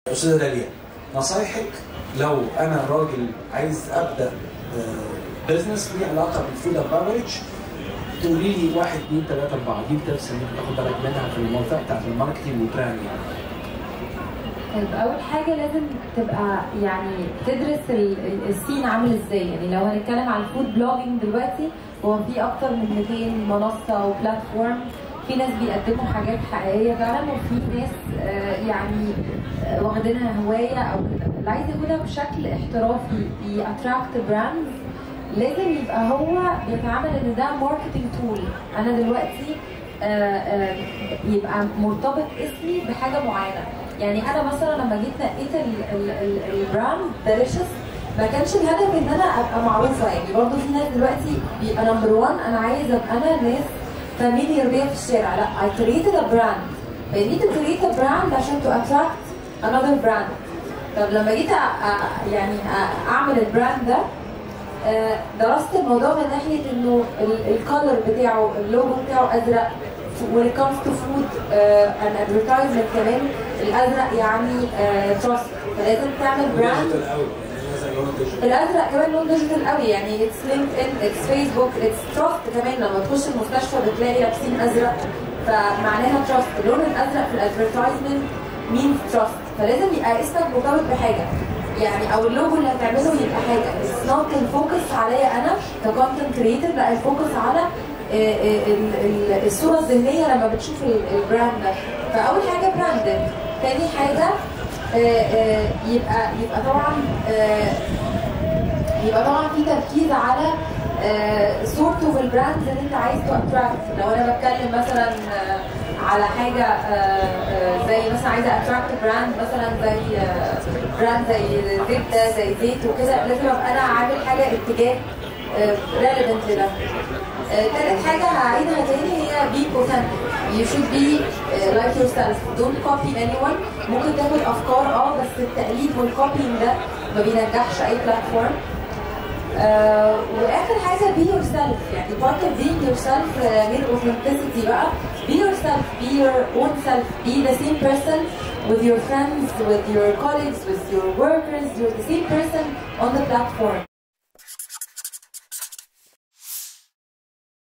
استاذه داليا نصايحك لو انا راجل عايز ابدا بزنس ليه علاقه بالفود اند بافرج تقولي لي واحد اثنين ثلاثه اربعه دي التبس اللي انت تاخد بالك منها في المنطقه بتاعت الماركتنج والبراند يعني طيب اول حاجه لازم تبقى يعني تدرس ال- ال- السين عامل ازاي يعني لو هنتكلم عن الفود بلوجينج دلوقتي هو في اكتر من 200 منصه وبلاتفورم في ناس بيقدموا حاجات حقيقيه فعلا وفي ناس آه، يعني آه، واخدينها هوايه او كده اللي عايز ياخدها بشكل احترافي ياتراكت براندز لازم يبقى هو بيتعامل ان ده ماركتنج تول انا دلوقتي آه، آه، يبقى مرتبط اسمي بحاجه معينه يعني انا مثلا لما جيت نقيت ال- ال- ال- البراند ديليشس ما كانش الهدف ان انا ابقى معروفه يعني برضه في ناس دلوقتي بيبقى نمبر 1 انا عايز ابقى انا ناس فاميليار بيا في الشارع لا I created a brand I need to create a brand عشان to attract another brand طب لما جيت أ- أ- يعني أ- اعمل البراند ده آه، درست الموضوع من ناحيه انه الكالر بتاعه اللوجو بتاعه ازرق when it comes to food uh, and advertisement كمان الازرق يعني تراست فلازم تعمل براند ديجيتال قوي يعني لازم لون ديجيتال الازرق كمان لون ديجيتال قوي يعني اتس لينكد ان اتس فيسبوك اتس تراست كمان لما تخش المستشفى بتلاقي لابسين ازرق فمعناها تراست اللون الازرق في الادفرتايزمنت مين تراست فلازم يبقى اسمك مرتبط بحاجه يعني او اللوجو اللي هتعمله يبقى حاجه اتس نوت الفوكس عليا انا ككونتنت كريتور لا الفوكس على آه، آه، ال- ال- الصوره الذهنيه لما بتشوف ال- البراند ده فاول حاجه براندنج تاني حاجه آه، آه، يبقى يبقى طبعا آه، يبقى طبعا في تركيز على آه، صورته في البراندز اللي انت عايز تاتراكت لو انا بتكلم مثلا آه، على حاجه آه، آه، زي مثلا عايزه اتراكت براند مثلا زي آه، براند زي زبده زي زيت وكده لازم ابقى انا عامل حاجه اتجاه ريليفنت لده آه، تالت حاجة هعيدها تاني هي be authentic you should be uh, like yourself don't copy anyone ممكن تاخد أفكار اه بس التقليد والكوبينج ده ما بينجحش أي بلاتفورم آه واخر حاجه be yourself يعني part of being yourself آه، غير authenticity بقى be yourself be your own self be the same person with your friends with your colleagues with your workers you're the same person on the platform